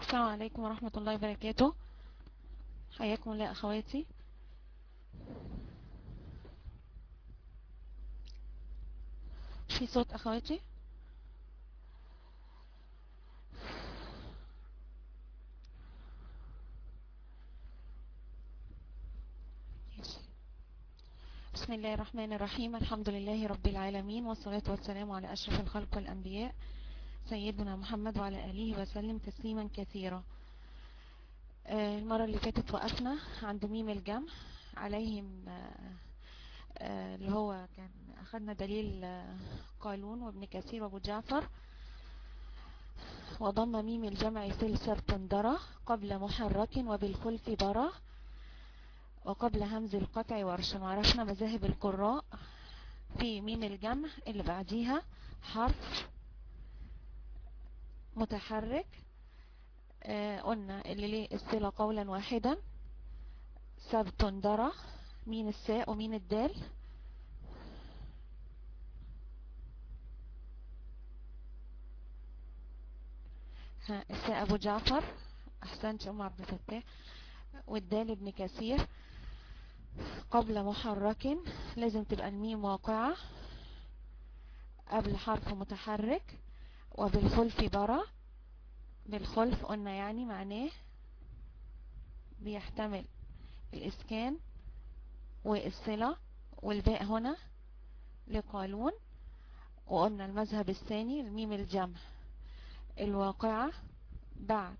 السلام عليكم ورحمة الله وبركاته حياكم الله أخواتي في صوت أخواتي بسم الله الرحمن الرحيم الحمد لله رب العالمين والصلاة والسلام على أشرف الخلق والأنبياء سيدنا محمد وعلى آله وسلم تسليما كثيرا آه، المرة اللي فاتت وقفنا عند ميم الجمع عليهم آه، آه، اللي هو كان أخذنا دليل آه، قالون وابن كثير وابو جعفر وضم ميم الجمع سلسر تندرة قبل محرك وبالخلف برة وقبل همز القطع ورش وعرفنا مذاهب القراء في ميم الجمع اللي بعديها حرف متحرك آه قلنا اللي ليه الصلة قولا واحدا سبت درة مين الساء ومين الدال ها الساء ابو جعفر احسنت ام عبد الفتاح والدال ابن كثير قبل محرك لازم تبقى الميم واقعة قبل حرف متحرك وبالخلف برا بالخلف قلنا يعني معناه بيحتمل الإسكان والصلة والباء هنا لقالون وقلنا المذهب الثاني الميم الجمع الواقعة بعد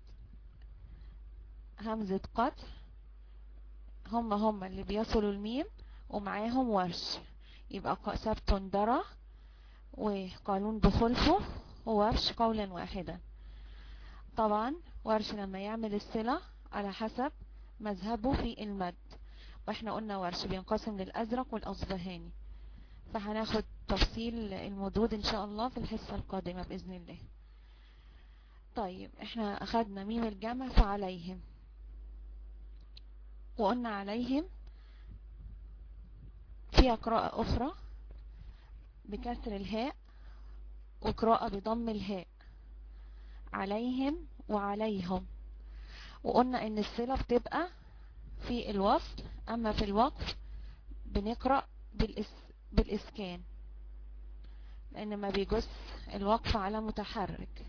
همزة قطع هم هم اللي بيصلوا الميم ومعاهم ورش يبقى سبت درى وقالون بخلفه وورش قولا واحدا طبعا ورش لما يعمل الصلة على حسب مذهبه في المد واحنا قلنا ورش بينقسم للأزرق والأصبهاني فهناخد تفصيل المدود ان شاء الله في الحصة القادمة بإذن الله طيب احنا اخدنا ميم الجمع فعليهم وقلنا عليهم فيها قراءة أخرى بكسر الهاء وقراءة بضم الهاء عليهم وعليهم وقلنا ان الصلة بتبقى في الوصل اما في الوقف بنقرأ بالإس بالإسكان لان ما بيجس الوقف على متحرك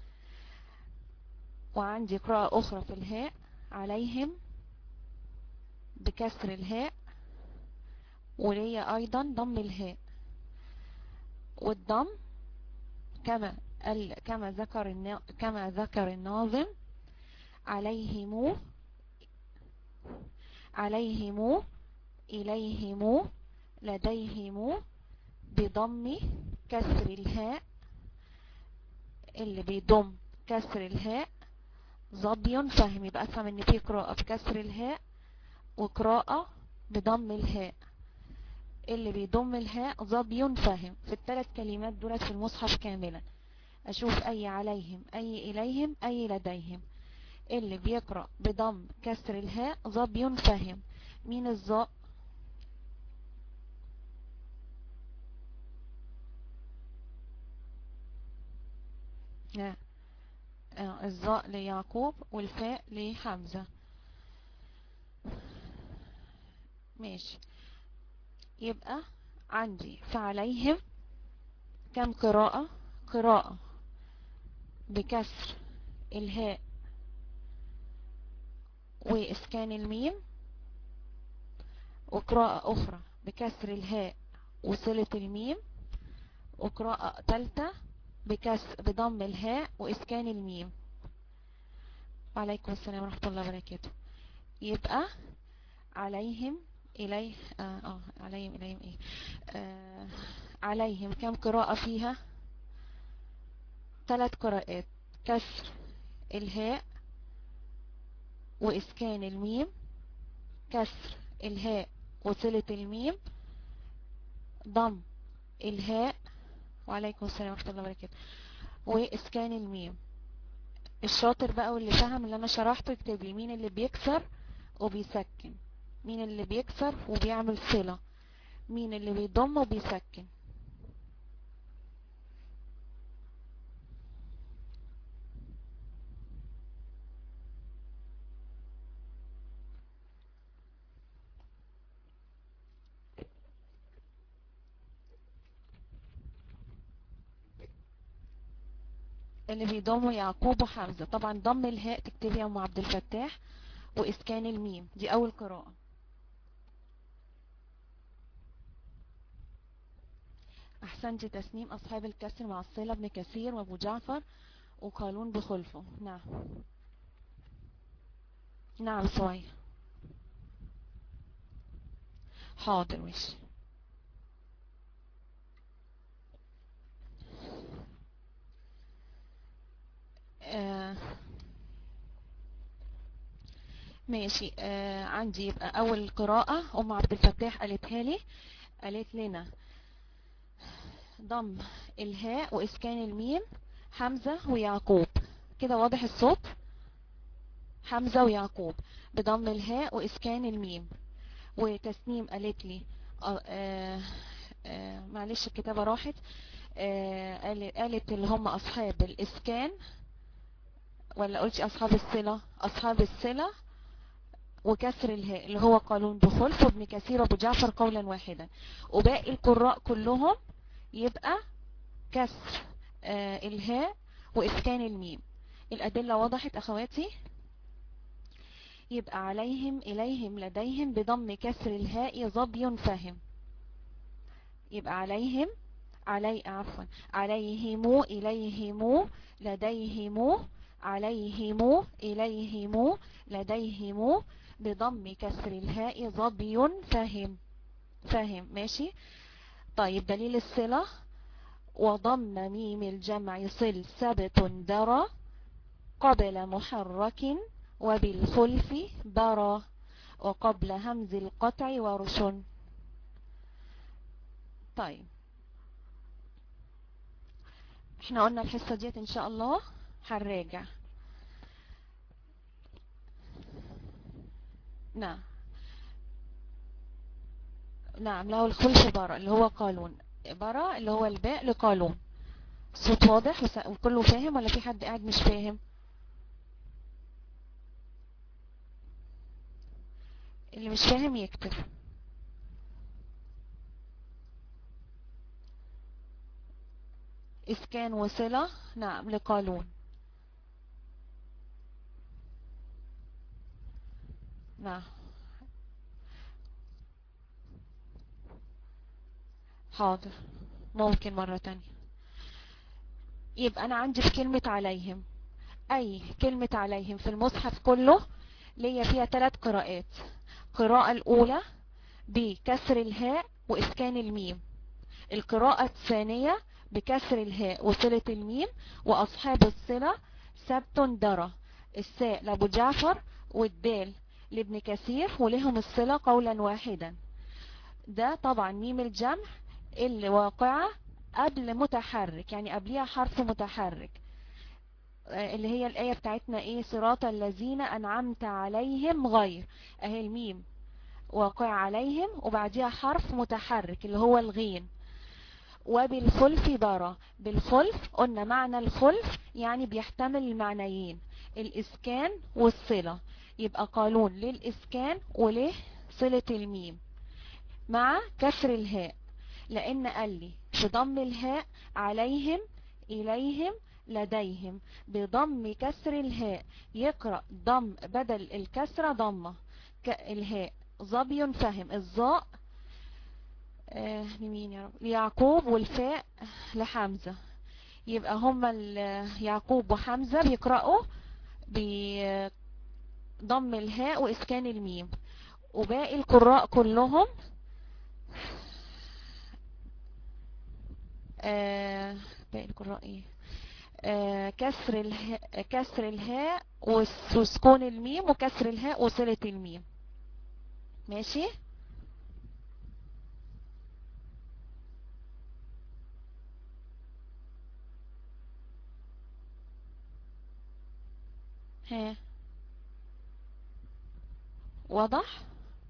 وعندي قراءة اخرى في الهاء عليهم بكسر الهاء وليا ايضا ضم الهاء والضم كما كما ذكر كما ذكر الناظم عليهم عليهم إليهم لديهم بضم كسر الهاء اللي بيضم كسر الهاء ظبي فهم يبقى افهم ان في قراءة بكسر الهاء وقراءة بضم الهاء اللي بيضم الهاء ظبي فهم في الثلاث كلمات دولت في المصحف كاملا اشوف اي عليهم اي اليهم اي لديهم اللي بيقرأ بضم كسر الهاء ظبي فهم مين الظاء لا آه الظاء ليعقوب والفاء لحمزة ماشي يبقى عندي فعليهم كم قراءة قراءة بكسر الهاء وإسكان الميم وقراءة أخرى بكسر الهاء وصلة الميم وقراءة ثالثة بكسر بضم الهاء وإسكان الميم وعليكم السلام ورحمة الله وبركاته يبقى عليهم إليه آه, آه عليهم إليهم إيه آه عليهم كم قراءة فيها ثلاث قراءات كسر الهاء وإسكان الميم كسر الهاء وصلة الميم ضم الهاء وعليكم السلام ورحمة الله وبركاته وإسكان الميم الشاطر بقى واللي فهم اللي أنا شرحته يكتب لي مين اللي بيكسر وبيسكن مين اللي بيكسر وبيعمل صلة مين اللي بيضم وبيسكن اللي بيضموا يعقوب وحمزة طبعا ضم الهاء تكتبي يا ام عبد الفتاح واسكان الميم دي اول قراءة احسنت تسنيم اصحاب الكسر مع الصلة ابن كثير وابو جعفر وقالون بخلفه نعم نعم صوي حاضر ماشي آه ماشي آه عندي يبقى اول قراءة ام عبد الفتاح قالتها لي قالت لنا ضم الهاء واسكان الميم حمزة ويعقوب كده واضح الصوت حمزة ويعقوب بضم الهاء واسكان الميم وتسنيم قالت لي آه آه آه معلش الكتابة راحت آه قالت اللي هم اصحاب الاسكان ولا قلتي اصحاب الصلة اصحاب الصلة وكسر الهاء اللي هو قالون بخلف وابن كثير وابو جعفر قولا واحدا وباقي القراء كلهم يبقى كسر آه الهاء واسكان الميم الادلة وضحت اخواتي يبقى عليهم اليهم لديهم بضم كسر الهاء ظبي فهم يبقى عليهم علي عفوا عليهم اليهم لديهم عليهم إليهم لديهم بضم كسر الهاء ظبي فهم فهم ماشي طيب دليل الصلة وضم ميم الجمع صل سبت درى قبل محرك وبالخلف برى وقبل همز القطع ورش طيب احنا قلنا الحصة ديت ان شاء الله هنراجع نعم نعم له الخلف برا اللي هو قالون برا اللي هو الباء لقالون صوت واضح وكله فاهم ولا في حد قاعد مش فاهم اللي مش فاهم يكتب اسكان وصلة نعم لقالون نعم حاضر ممكن مرة تانية يبقى انا عندي في كلمة عليهم اي كلمة عليهم في المصحف كله ليا فيها ثلاث قراءات القراءة الاولى بكسر الهاء واسكان الميم القراءة الثانية بكسر الهاء وصلة الميم واصحاب الصلة سبت درى الساء لابو جعفر والدال لابن كثير ولهم الصلة قولا واحدا ده طبعا ميم الجمع اللي واقعة قبل متحرك يعني قبليها حرف متحرك اللي هي الآية بتاعتنا ايه صراط الذين أنعمت عليهم غير اهي الميم واقع عليهم وبعديها حرف متحرك اللي هو الغين وبالخلف برا بالخلف قلنا معنى الخلف يعني بيحتمل المعنيين الإسكان والصلة يبقى قانون للإسكان وله صلة الميم مع كسر الهاء لأن قال لي بضم الهاء عليهم إليهم لديهم بضم كسر الهاء يقرأ ضم بدل الكسرة ضمة الهاء ظبي فهم الظاء آه لمين يا رب ليعقوب والفاء لحمزة يبقى هما يعقوب وحمزة بيقرأوا بضم الهاء وإسكان الميم وباقي القراء كلهم آه باقي القراء ايه آه كسر الهاء كسر الهاء وسكون الميم وكسر الهاء وصلة الميم ماشي ها واضح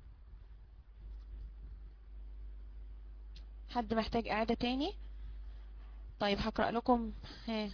حد محتاج اعادة تاني طيب هقرأ لكم ها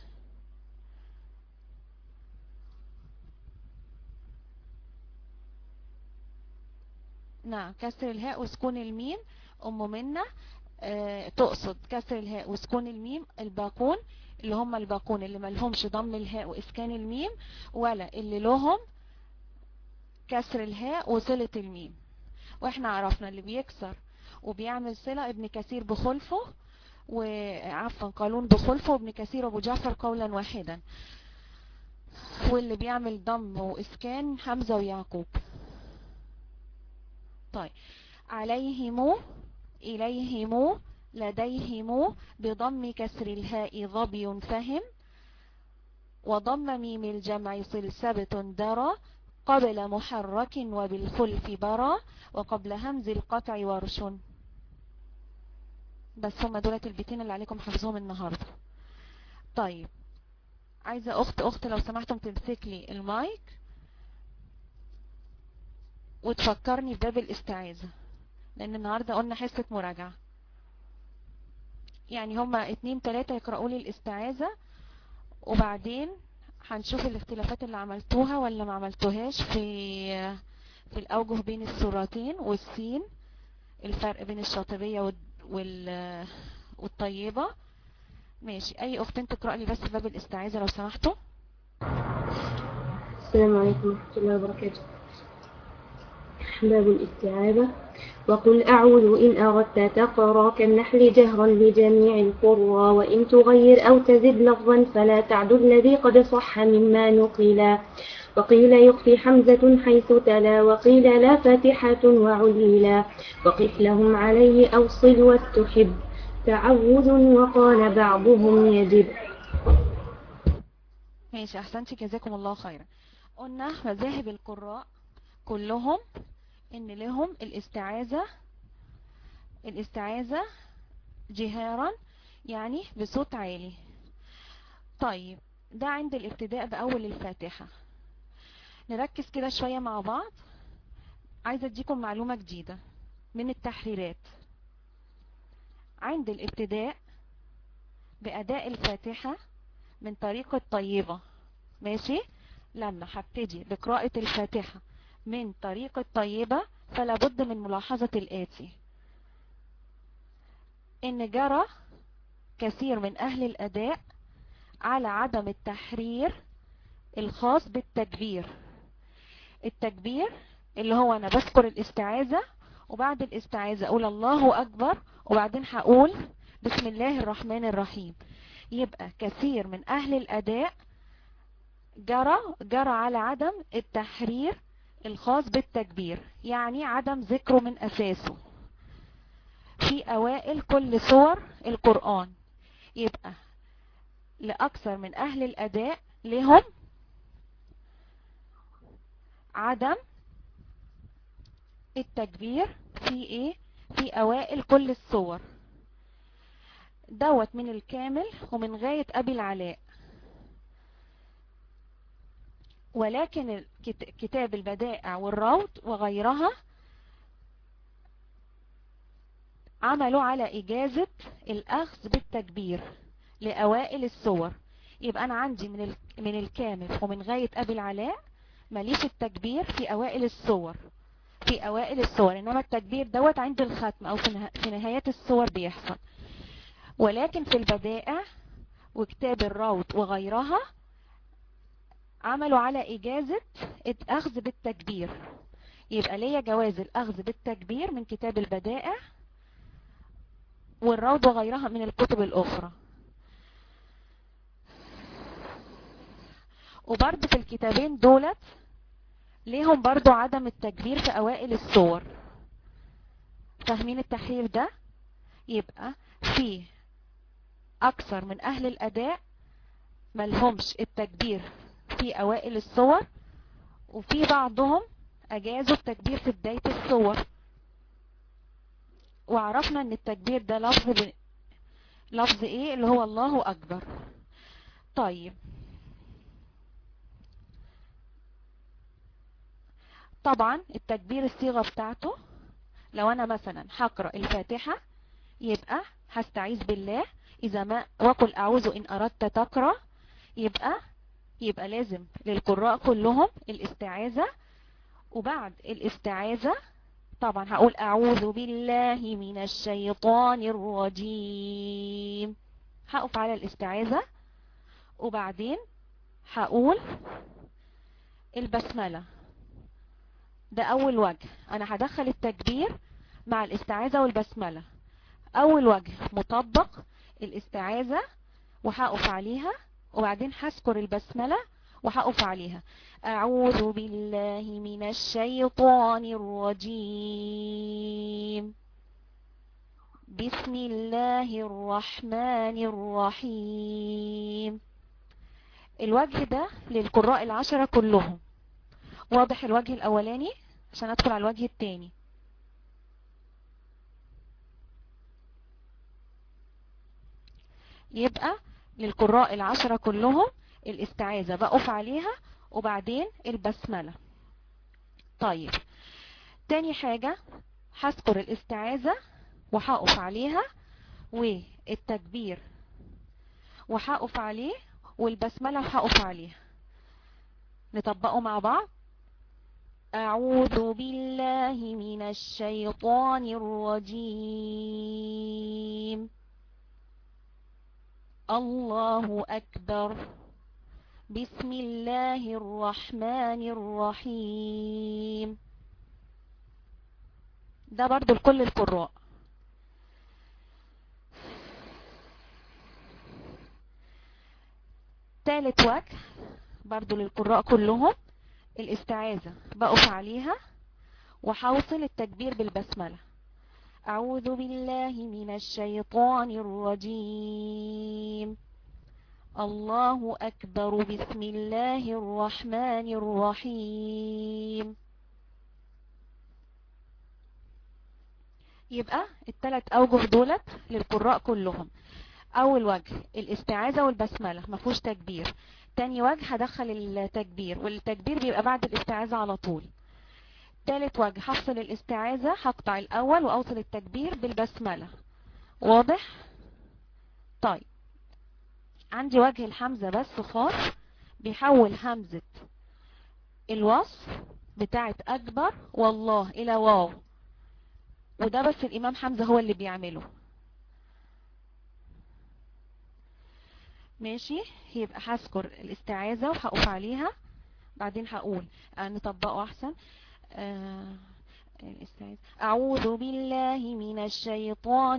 نعم كسر الهاء وسكون الميم ام منة آه تقصد كسر الهاء وسكون الميم الباقون اللي هم الباقون اللي ملهمش ضم الهاء واسكان الميم ولا اللي لهم كسر الهاء وصلة الميم واحنا عرفنا اللي بيكسر وبيعمل صلة ابن كثير بخلفه وعفوا قالون بخلفه وابن كثير وابو جعفر قولا واحدا واللي بيعمل ضم واسكان حمزة ويعقوب طيب عليهم إليهم لديهم بضم كسر الهاء ظبي فهم وضم ميم الجمع صلسبة درى قبل محرك وبالخلف برى وقبل همز القطع ورش بس هم دولت البيتين اللي عليكم حفظهم النهاردة طيب عايزة اخت اخت لو سمحتم تمسك لي المايك وتفكرني بباب الاستعاذة لان النهاردة قلنا حصة مراجعة يعني هما اتنين تلاتة يقرأوا لي الاستعاذة وبعدين هنشوف الاختلافات اللي عملتوها ولا ما عملتوهاش في في الاوجه بين السورتين والسين الفرق بين الشاطبية وال والطيبة ماشي اي اختين تقرأ لي بس باب الاستعاذة لو سمحتوا السلام عليكم ورحمة الله وبركاته باب الاستعاذة وقل أعوذ إن أردت تقرى كالنحل جهرا لجميع القرى وإن تغير أو تزد لفظا فلا تعد الذي قد صح مما نقلا وقيل يخفي حمزة حيث تلا وقيل لا فاتحة وعليلا وقف لهم عليه أوصل واستحب تعوذ وقال بعضهم يجب ماشي احسنتي جزاكم الله خيرا قلنا مذاهب القراء كلهم ان لهم الاستعاذة الاستعاذة جهارا يعني بصوت عالي طيب ده عند الابتداء بأول الفاتحة نركز كده شوية مع بعض عايزة اديكم معلومة جديدة من التحريرات عند الابتداء بأداء الفاتحة من طريقة طيبة ماشي لما هبتدي بقراءة الفاتحة من طريقة طيبة فلا بد من ملاحظة الآتي إن جرى كثير من أهل الأداء على عدم التحرير الخاص بالتكبير التكبير اللي هو أنا بذكر الاستعاذة وبعد الاستعاذة أقول الله أكبر وبعدين هقول بسم الله الرحمن الرحيم يبقى كثير من أهل الأداء جرى جرى على عدم التحرير الخاص بالتكبير يعني عدم ذكره من أساسه في أوائل كل سور القرآن يبقى لأكثر من أهل الأداء لهم عدم التكبير في ايه في اوائل كل الصور دوت من الكامل ومن غاية ابي العلاء ولكن كتاب البدائع والروض وغيرها عملوا على إجازة الأخذ بالتكبير لأوائل الصور يبقى أنا عندي من من الكامل ومن غاية أبي العلاء ماليش التكبير في أوائل الصور في أوائل الصور إنما التكبير دوت عند الختم أو في نهايات الصور بيحصل ولكن في البدائع وكتاب الروض وغيرها عملوا على إجازة الأخذ بالتكبير يبقى ليا جواز الأخذ بالتكبير من كتاب البدائع والروض وغيرها من الكتب الأخرى وبرضه في الكتابين دولت ليهم برضو عدم التكبير في أوائل الصور فاهمين التحرير ده يبقى في أكثر من أهل الأداء ملهمش التكبير في أوائل الصور وفي بعضهم أجازوا التكبير في بداية الصور وعرفنا ان التكبير ده لفظ ب... لفظ ايه اللي هو الله اكبر طيب طبعا التكبير الصيغة بتاعته لو انا مثلا هقرأ الفاتحة يبقى هستعيذ بالله اذا ما وقل اعوذ ان اردت تقرأ يبقى يبقى لازم للقراء كلهم الاستعاذة وبعد الاستعاذة طبعا هقول اعوذ بالله من الشيطان الرجيم هقف على الاستعاذة وبعدين هقول البسملة ده اول وجه انا هدخل التكبير مع الاستعاذة والبسملة اول وجه مطبق الاستعاذة وهقف عليها وبعدين هذكر البسملة وهقف عليها اعوذ بالله من الشيطان الرجيم بسم الله الرحمن الرحيم الوجه ده للقراء العشرة كلهم واضح الوجه الاولاني عشان ادخل على الوجه التاني يبقى للقراء العشرة كلهم الاستعاذة بقف عليها وبعدين البسملة طيب تاني حاجة هذكر الاستعاذة وهقف عليها والتكبير وهقف عليه والبسملة وهقف عليها نطبقه مع بعض أعوذ بالله من الشيطان الرجيم الله أكبر بسم الله الرحمن الرحيم ده برضو لكل القراء ثالث وجه برضو للقراء كلهم الاستعاذة بقف عليها وحوصل التكبير بالبسملة أعوذ بالله من الشيطان الرجيم الله أكبر بسم الله الرحمن الرحيم يبقى الثلاث أوجه دولت للقراء كلهم أول وجه الاستعاذة والبسملة مفهوش تكبير تاني وجه هدخل التكبير والتكبير بيبقى بعد الاستعاذة على طول تالت وجه هفصل الاستعاذة هقطع الأول وأوصل التكبير بالبسملة واضح؟ طيب عندي وجه الحمزة بس خاص بيحول همزة الوصف بتاعت أكبر والله إلى واو وده بس الإمام حمزة هو اللي بيعمله ماشي يبقى هذكر الاستعاذة وهقف عليها بعدين هقول آه نطبقه أحسن آه أعوذ بالله من الشيطان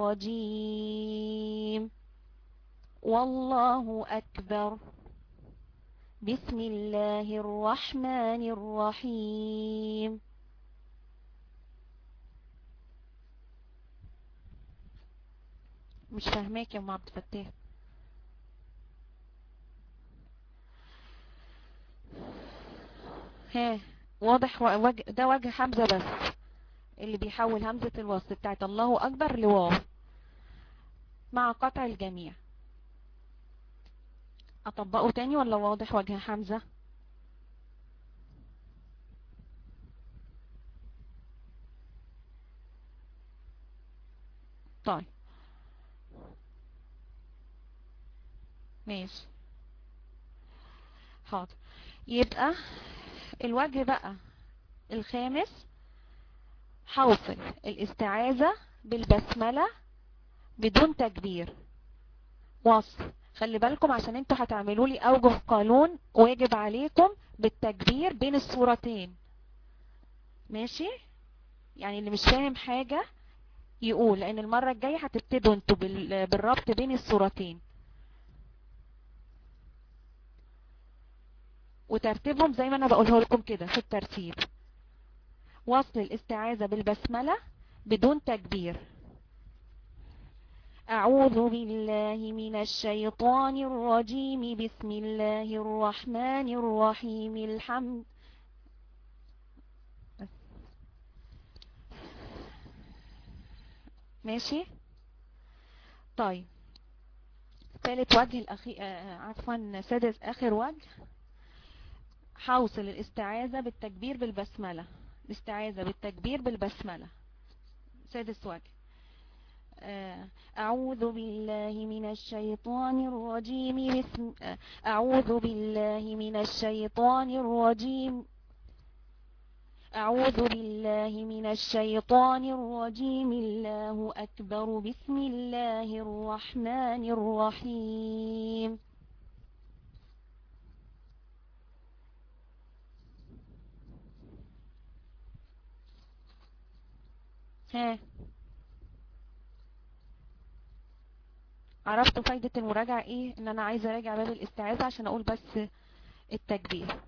الرجيم والله أكبر بسم الله الرحمن الرحيم مش فاهماك يا ام عبد الفتاح ها واضح وجه ده وجه حمزة بس اللي بيحول همزة الوصل بتاعت الله أكبر لواو مع قطع الجميع أطبقه تاني ولا واضح وجه حمزة طيب ماشي حاضر يبقى الوجه بقى الخامس حوصل الاستعاذة بالبسملة بدون تكبير وصل خلي بالكم عشان انتوا هتعملوا لي اوجه قانون واجب عليكم بالتكبير بين الصورتين ماشي يعني اللي مش فاهم حاجة يقول لان المرة الجاية هتبتدوا انتوا بالربط بين الصورتين وترتيبهم زي ما انا بقوله لكم كده في الترتيب وصل الاستعاذة بالبسملة بدون تكبير أعوذ بالله من الشيطان الرجيم بسم الله الرحمن الرحيم الحمد ماشي طيب ثالث وجه الأخير عفوا سادس آخر وجه حوصل الاستعاذة بالتكبير بالبسملة الاستعاذة بالتكبير بالبسملة سادس وجه أعوذ بالله من الشيطان الرجيم بسم أعوذ بالله من الشيطان الرجيم أعوذ بالله من الشيطان الرجيم الله أكبر بسم الله الرحمن الرحيم ها عرفتوا فايدة المراجعة ايه ان انا عايزة اراجع باب الاستعاذة عشان اقول بس التكبير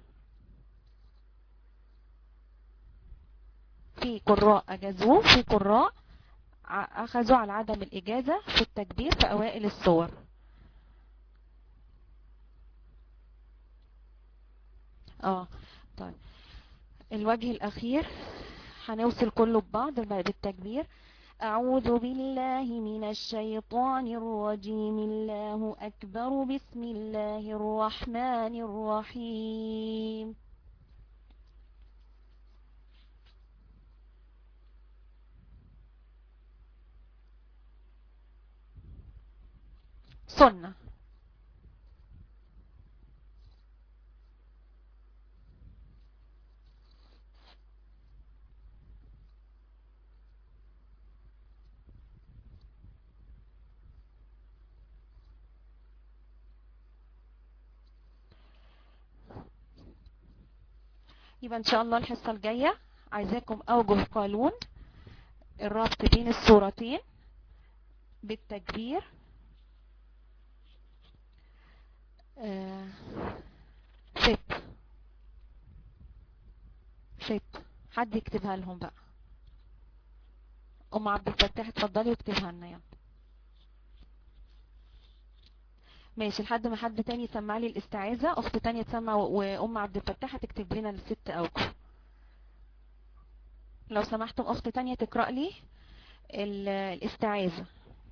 في قراء اجازوه في قراء اخذوا على عدم الاجازة في التكبير في اوائل الصور اه طيب الوجه الاخير هنوصل كله ببعض بالتكبير أعوذ بالله من الشيطان الرجيم الله أكبر بسم الله الرحمن الرحيم سنة يبقى ان شاء الله الحصة الجاية عايزاكم اوجه قانون الربط بين الصورتين بالتكبير آه ست ست حد يكتبها لهم بقى ام عبد الفتاح اتفضلي واكتبها لنا يلا ماشي لحد ما حد تاني يسمع لي الاستعاذة اخت تانية تسمع وام عبد الفتاح هتكتب لنا الست اوجه لو سمحتم اخت تانية تقرأ لي الاستعاذة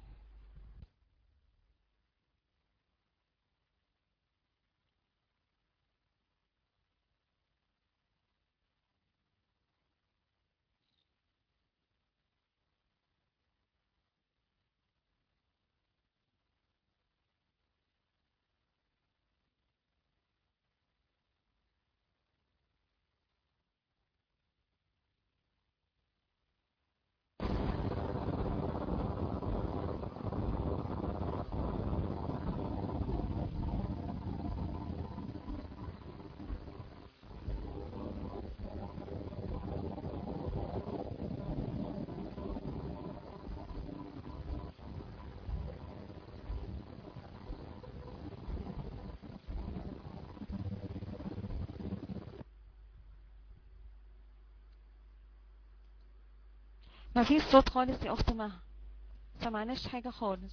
ما فيش صوت خالص يا اخت مها سمعناش حاجة خالص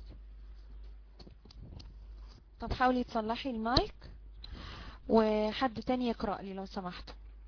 طب حاولي تصلحي المايك وحد تاني يقرأ لي لو سمحت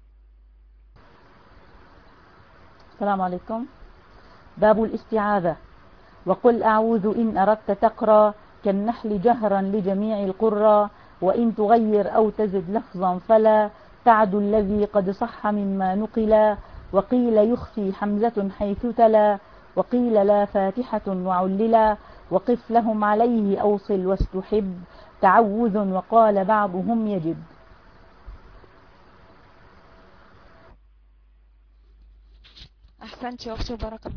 السلام عليكم باب الاستعاذة وقل أعوذ إن أردت تقرأ كالنحل جهرا لجميع القرى وإن تغير أو تزد لفظا فلا تعد الذي قد صح مما نقل وقيل يخفي حمزة حيث تلا وقيل لا فاتحة وعللا وقف لهم عليه أوصل واستحب تعوذ وقال بعضهم يجب أحسنت يا أختي وبركة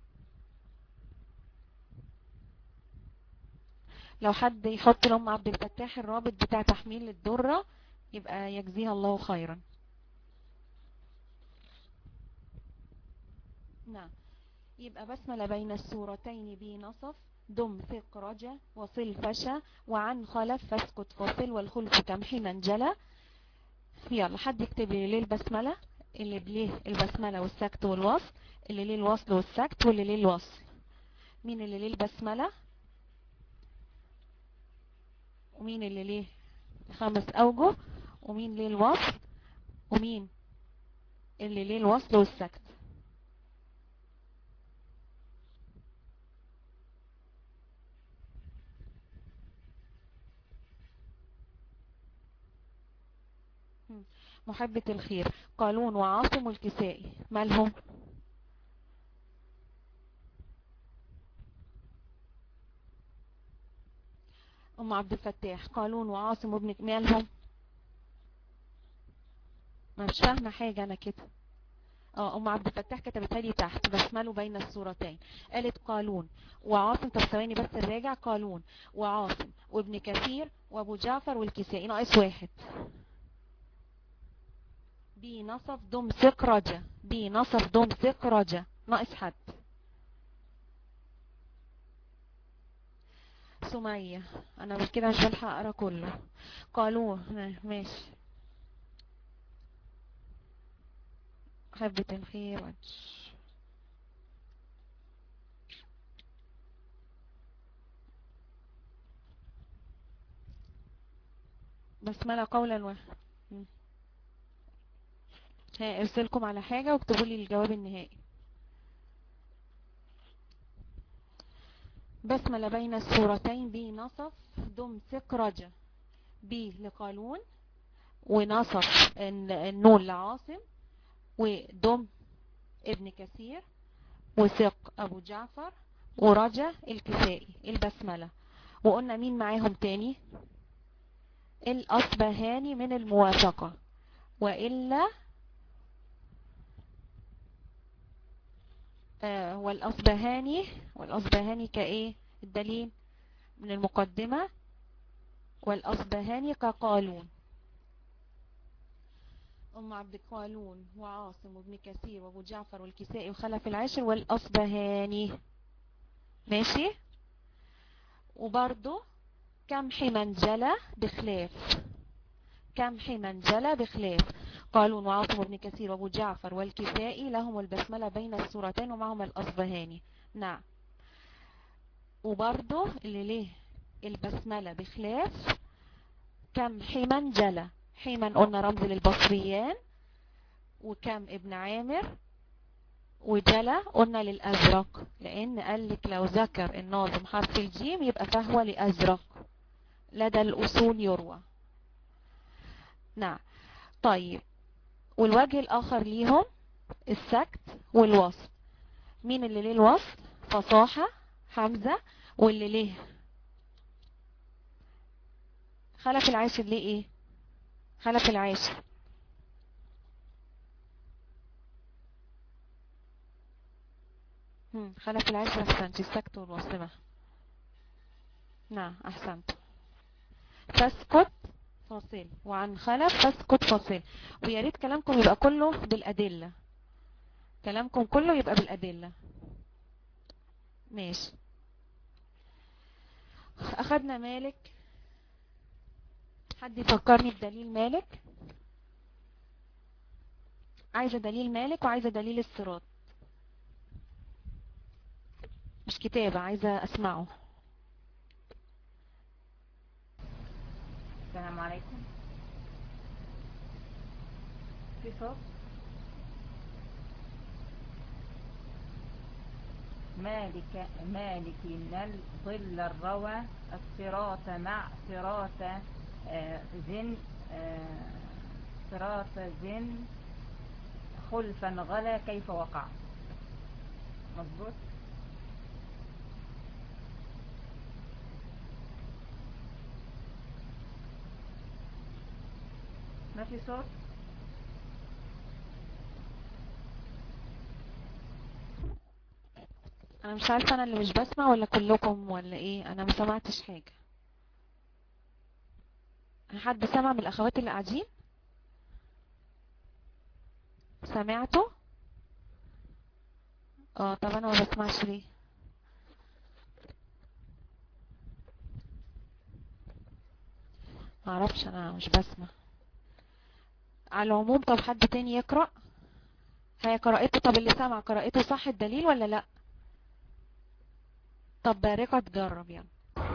لو حد يحط لهم عبد الفتاح الرابط بتاع تحميل الدرة يبقى يجزيها الله خيرا نعم يبقى بسملة بين السورتين بنصف دم ثق رجا وصل فشا وعن خلف فاسكت فصل والخلف تمحي من جلا يلا حد يكتب لي ليه البسملة اللي بليه البسملة والسكت والوصل اللي ليه الوصل والسكت واللي ليه الوصل مين اللي ليه البسملة ومين اللي ليه خمس أوجه ومين ليه الوصل ومين اللي ليه الوصل والسكت محبة الخير قالون وعاصم الكسائي مالهم أم عبد الفتاح قالون وعاصم ابن مالهم ما مش فاهمة حاجة أنا كده اه أم عبد الفتاح كتبتها لي تحت بسمله بين الصورتين قالت قالون وعاصم طب ثواني بس الراجع قالون وعاصم وابن كثير وابو جعفر والكسائي ناقص واحد بي نصف دم ثق رجا بي نصف دم ثق رجا ناقص حد سمية انا كده مش بلحق اقرا كله قالوا ماشي حبة الخير وجه بسملة قولا واحد ها ارسلكم على حاجة واكتبوا لي الجواب النهائي بسملة بين السورتين ب نصف دم سقرجة ب لقالون ونصف النون لعاصم ودم ابن كثير وثق ابو جعفر ورجا الكسائي البسملة وقلنا مين معاهم تاني الأصبهاني من الموافقة وإلا آه والأصبهاني والأصبهاني كإيه الدليل من المقدمة والأصبهاني كقالون أم عبد قالون وعاصم وابن كثير وابو جعفر والكسائي وخلف العاشر والأصبهاني ماشي وبرضو كم حمنجلة بخلاف كم حمنجلة بخلاف قالون وعاصم وابن كثير وابو جعفر والكسائي لهم البسملة بين السورتين ومعهم الأصبهاني نعم وبرضو اللي ليه البسملة بخلاف كم حمنجلة حيمن قلنا رمز للبصريان وكم ابن عامر وجلا قلنا للأزرق لأن قال لك لو ذكر الناظم حرف الجيم يبقى فهو لأزرق لدى الأصول يروى نعم طيب والوجه الآخر ليهم السكت والوصل مين اللي ليه الوصل فصاحة حمزة واللي ليه خلف العاشر ليه ايه خلف العاشر خلف العاشر احسنت السكت والوصمة نعم احسنت فاسكت فاصل وعن خلف فاسكت فاصل ويا ريت كلامكم يبقى كله بالادله كلامكم كله يبقى بالادله ماشي اخدنا مالك حد يفكرني بدليل مالك عايزه دليل مالك وعايزه دليل الصراط مش كتابة عايزة اسمعه السلام عليكم في صوت مالك مالك نل ظل الروى الصراط مع صراط آه زن آه صراط زن خلفا غلا كيف وقع مظبوط ما في صوت انا مش عارفه انا اللي مش بسمع ولا كلكم ولا ايه انا ما سمعتش حاجه حد سمع من الاخوات اللي قاعدين سمعتوا اه طب انا ما بسمعش ليه ما اعرفش انا مش بسمع على العموم طب حد تاني يقرأ هي قراءته طب اللي سمع قراءته صح الدليل ولا لا طب بارقة تجرب يعني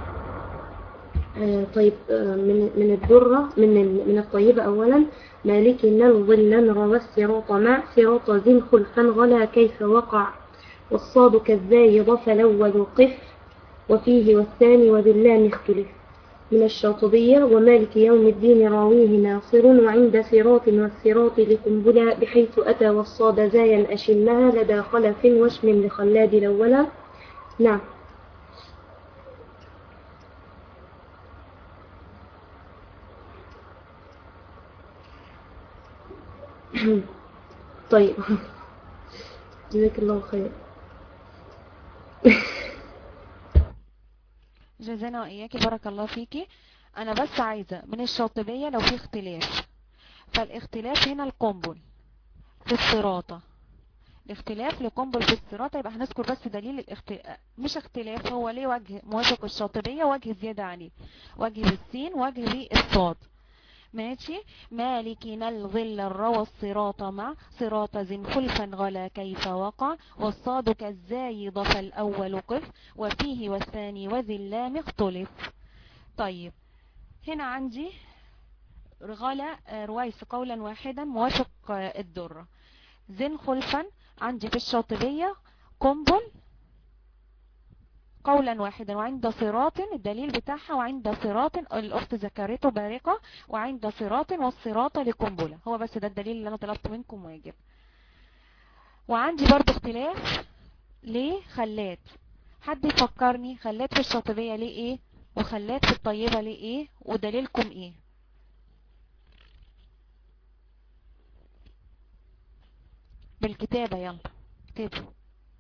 آه طيب آه من من الدرة من ال- من الطيبة أولا مالك الظل روى الصراط مع صراط ذي خلفا غلا كيف وقع والصاد كالزايد فالأول قف وفيه والثاني وباللام اختلف من الشاطبية ومالك يوم الدين راويه ناصر وعند صراط والصراط لقنبلة بحيث أتى والصاد زايا أشمها لدى خلف واشم لخلاد الأولى نعم طيب جزاك الله خير جزانا وإياكي بارك الله فيكي أنا بس عايزة من الشاطبية لو في اختلاف فالاختلاف هنا القنبل في الصراطة الاختلاف لقنبل في الصراط يبقى هنذكر بس دليل الاخت... مش اختلاف هو ليه وجه موافق الشاطبية وجه زيادة عليه وجه بالسين وجه بالصاد ماشي مالكين الظل الروى الصراط مع صراط ذي خلفا غلا كيف وقع والصاد كالزايد فالأول قف وفيه والثاني وذي اللام اختلف طيب هنا عندي غلا روايس قولا واحدا موافق الدرة زن خلفا عندي في الشاطبية قنبل قولا واحدا وعند صراط الدليل بتاعها وعند صراط الأخت ذكرته بارقة وعند صراط والصراط لقنبلة هو بس ده الدليل اللي أنا طلبت منكم واجب وعندي برضو اختلاف ليه خلات حد يفكرني خلات في الشاطبية ليه ايه وخلات في الطيبة ليه ايه ودليلكم ايه بالكتابة يلا اكتبوا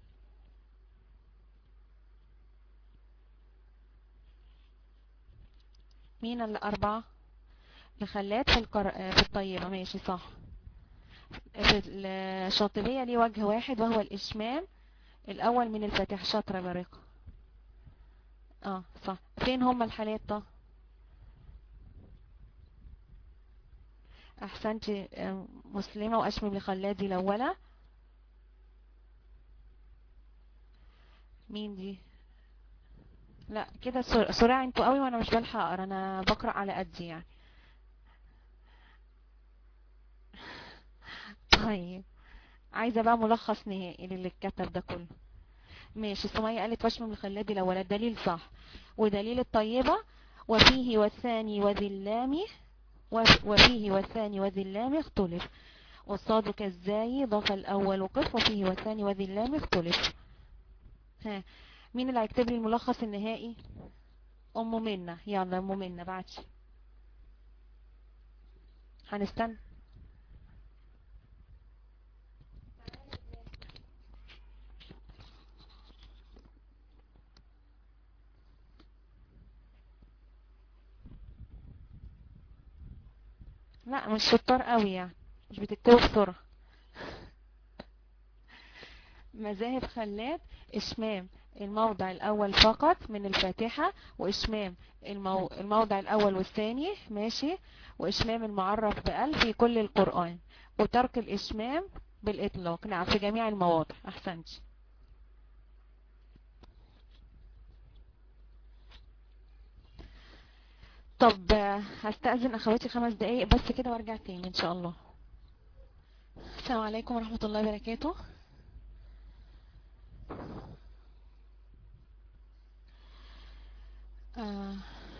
مين اللي أربعة لخلات في, القر... في الطيبة ماشي صح في الشاطبية ليه وجه واحد وهو الإشمام الأول من الفاتح شطرة بريقة اه صح فين هم الحالات طه احسنت مسلمة واشمم لخلادي الاولى مين دي لا كده سرعة انتوا قوي وانا مش بلحق اقرا انا بقرا على قدي يعني طيب عايزه بقى ملخص نهائي للي اتكتب ده كله ماشي سمية قالت واشمم لخلادي الاولى الدليل صح ودليل الطيبة وفيه والثاني وذي اللام وفيه والثاني وذي اللام اختلف والصاد كالزاي ضاف الأول قف وفيه والثاني وذي اللام اختلف ها مين اللي هيكتب لي الملخص النهائي أم منا يلا أم منا بعتش هنستنى لا مش شطار قوي يعني مش بتكتبوا بسرعة مذاهب خلات اشمام الموضع الاول فقط من الفاتحة واشمام المو... الموضع الاول والثاني ماشي واشمام المعرف بأل في كل القرآن وترك الاشمام بالاطلاق نعم في جميع المواضع احسنت طب هستأذن اخواتي خمس دقايق بس كده وارجع تاني ان شاء الله السلام عليكم ورحمة الله وبركاته آه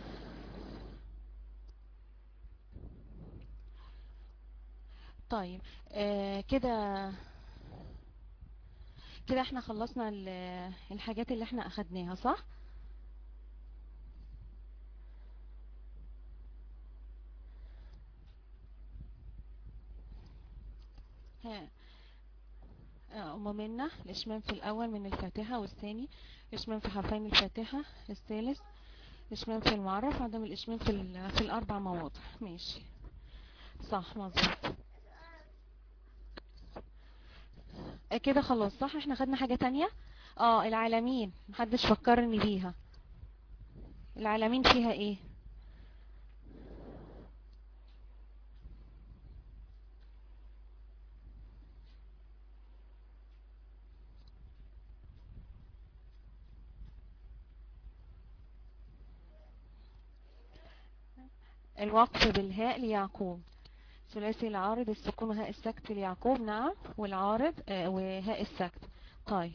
طيب آه كده كده احنا خلصنا الحاجات اللي احنا اخدناها صح ها أم منا الإشمام في الأول من الفاتحة والثاني الإشمام في حرفين الفاتحة الثالث الإشمام في المعرف عدم الإشمام في, في الأربع مواضع ماشي صح مظبوط كده خلاص صح احنا خدنا حاجة تانية اه العالمين محدش فكرني بيها العالمين فيها ايه الوقف بالهاء ليعقوب ثلاثي العارض السكون وهاء السكت ليعقوب نعم والعارض آه وهاء السكت طيب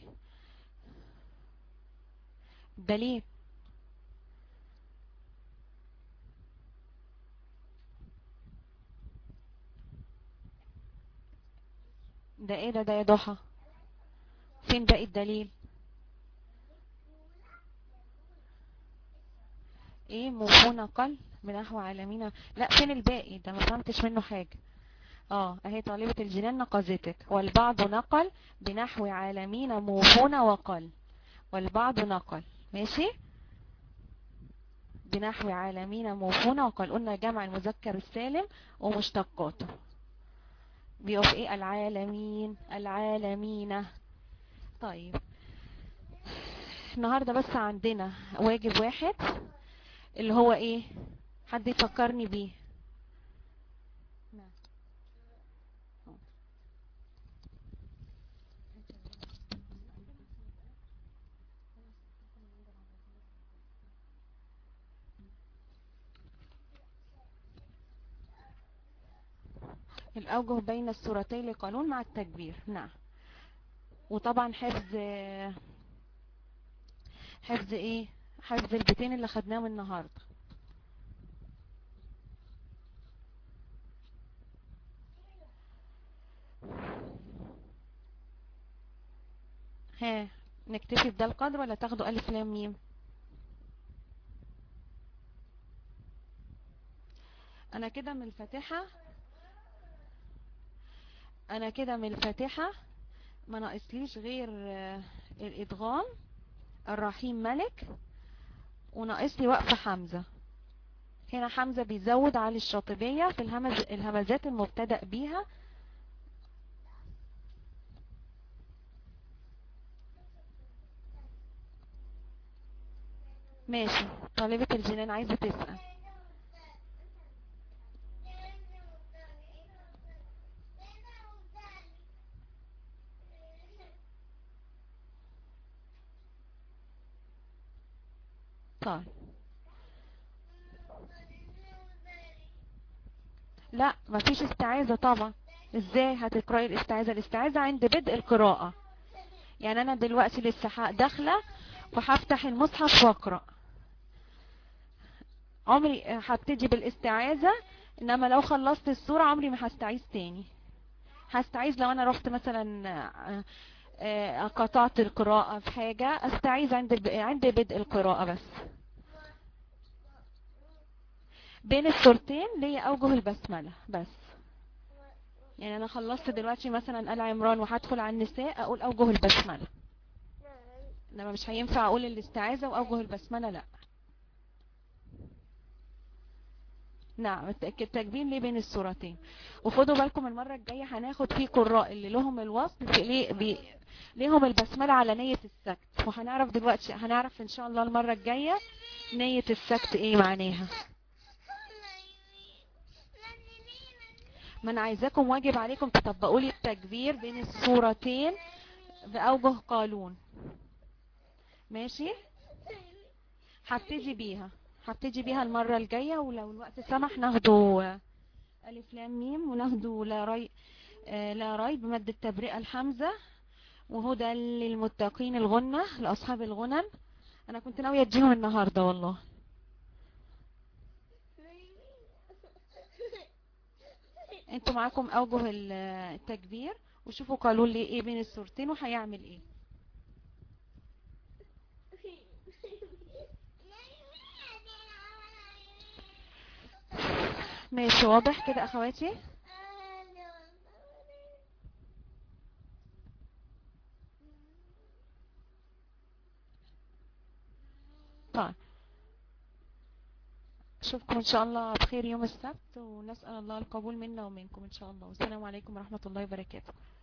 دليل ده ايه ده ده يا ضحى فين باقي الدليل ايه موفونا قل بنحو عالمين لا فين الباقي ده ما فهمتش منه حاجة اه اهي طالبة الجنان نقزتك والبعض نقل بنحو عالمين موفون وقل والبعض نقل ماشي بنحو عالمين موفون وقل قلنا جمع المذكر السالم ومشتقاته بيقف ايه العالمين العالمين طيب النهاردة بس عندنا واجب واحد اللي هو ايه حد يفكرني بيه الأوجه بين السورتين لقانون مع التكبير نعم وطبعا حفظ حفظ ايه حفظ البيتين اللي خدناهم النهاردة ها نكتفي بده القدر ولا تاخدوا ألف لام ميم انا كده من الفاتحة انا كده من الفاتحة ما ناقصليش غير الادغام الرحيم ملك وناقص لي وقف حمزة هنا حمزة بيزود على الشاطبية في الهمز الهمزات المبتدأ بيها ماشي طالبة الجنان عايزة تسأل طيب لا مفيش استعاذة طبعا ازاي هتقرأي الاستعاذة الاستعاذة عند بدء القراءة يعني انا دلوقتي لسه داخلة وهفتح المصحف واقرأ عمري هبتدي بالاستعاذة انما لو خلصت السورة عمري ما هستعيذ تاني هستعيذ لو انا رحت مثلا قطعت القراءة في حاجة استعيذ عند عند بدء القراءة بس بين السورتين ليا اوجه البسملة بس يعني انا خلصت دلوقتي مثلا آل عمران وهدخل على النساء اقول اوجه البسملة انما مش هينفع اقول الاستعاذة واوجه البسملة لا نعم التكبير ليه بين السورتين وخدوا بالكم المرة الجاية هناخد فيه قراء اللي لهم الوصل في ليه بي ليهم البسملة على نية السكت وهنعرف دلوقتي هنعرف ان شاء الله المرة الجاية نية السكت ايه معناها ما انا عايزاكم واجب عليكم تطبقوا لي التكبير بين السورتين بأوجه قانون ماشي هبتدي بيها هبتدي بيها المرة الجاية ولو الوقت سمح ناخده ألف لام ميم وناخده لا ري آه لا ريب بمد التبرئة الحمزة وهدى للمتقين الغنة لأصحاب الغنن أنا كنت ناوية أديهم النهاردة والله انتوا معاكم أوجه التكبير وشوفوا قالوا لي ايه بين السورتين وهيعمل ايه ماشي واضح كده اخواتي طيب اشوفكم ان شاء الله بخير يوم السبت ونسأل الله القبول منا ومنكم ان شاء الله والسلام عليكم ورحمة الله وبركاته